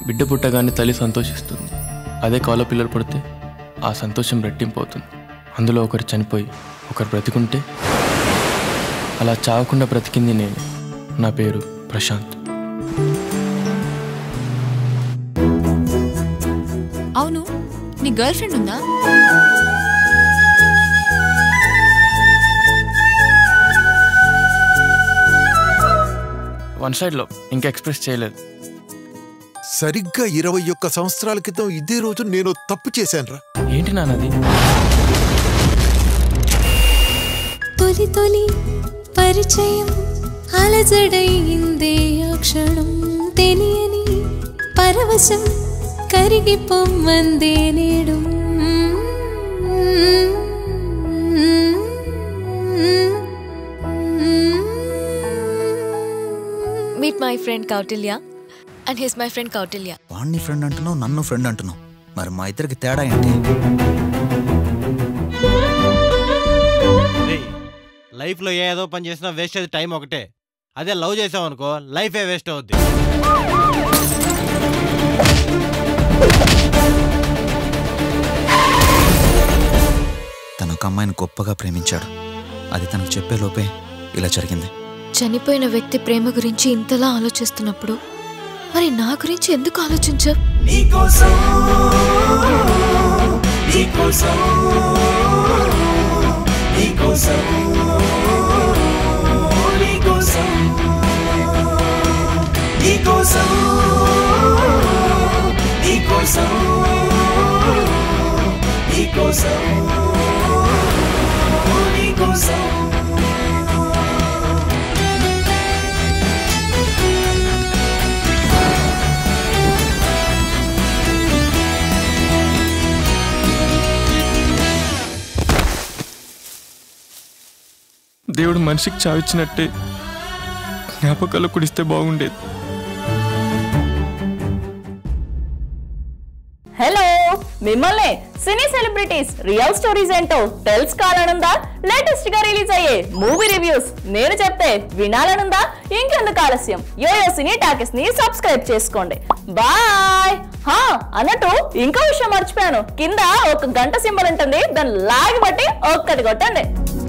బిడ్డ పుట్టగానే తల్లి సంతోషిస్తుంది అదే కవల పిల్లలు పుడితే ఆ సంతోషం రెట్టింపు అవుతుంది అందులో ఒకరు చనిపోయి ఒకరు బ్రతికుంటే అలా చావకుండా బ్రతికింది నేను నా పేరు ప్రశాంత్ అవును నీ గర్ల్ ఫ్రెండ్ ఉందా వన్ సైడ్లో ఇంకా ఎక్స్ప్రెస్ చేయలేదు సరిగ్గా ఇరవై ఒక్క సంవత్సరాల క్రితం ఇదే రోజు నేను తప్పు చేశానురా ఏంటి నాన్నది తొలి తొలి పరిచయం అలజడయిందే ఆ క్షణం తెలియని పరవశం కరిగిపోమ్మందే నేడు meet my friend Kautilya and his my friend Kautilya వాణ్ణి ఫ్రెండ్ అంటున్నావు నన్ను ఫ్రెండ్ అంటున్నావు మరి మా ఇద్దరికి తేడా ఏంటి రేయ్, లైఫ్లో ఏదో పని చేసినా వేస్ట్ అది టైం ఒకటే అదే లవ్ చేసామనుకో లైఫే వేస్ట్ అవుద్ది తన ఒక అమ్మాయిని గొప్పగా ప్రేమించాడు అది తనకు చెప్పే లోపే ఇలా జరిగింది చనిపోయిన వ్యక్తి ప్రేమ గురించి ఇంతలా ఆలోచిస్తున్నప్పుడు మరి నా గురించి ఎందుకు ఆలోచించావు దేవుడు మనిషికి చావిచ్చినట్టే జ్ఞాపకాలు కుడిస్తే బాగుండేది హలో మిమ్మల్ని సినీ సెలబ్రిటీస్ రియల్ స్టోరీస్ ఏంటో తెలుసుకోవాలనుందా లేటెస్ట్ గా రిలీజ్ అయ్యే మూవీ రివ్యూస్ నేను చెప్తే వినాలనుందా ఇంకెందుకు ఆలస్యం యోయో సినీ టాకెస్ ని సబ్స్క్రైబ్ చేసుకోండి బాయ్ హా అన్నట్టు ఇంకో విషయం మర్చిపోయాను కింద ఒక గంట సింబల్ ఉంటుంది దాన్ని లాగి బట్టి ఒక్కటి కొట్టండి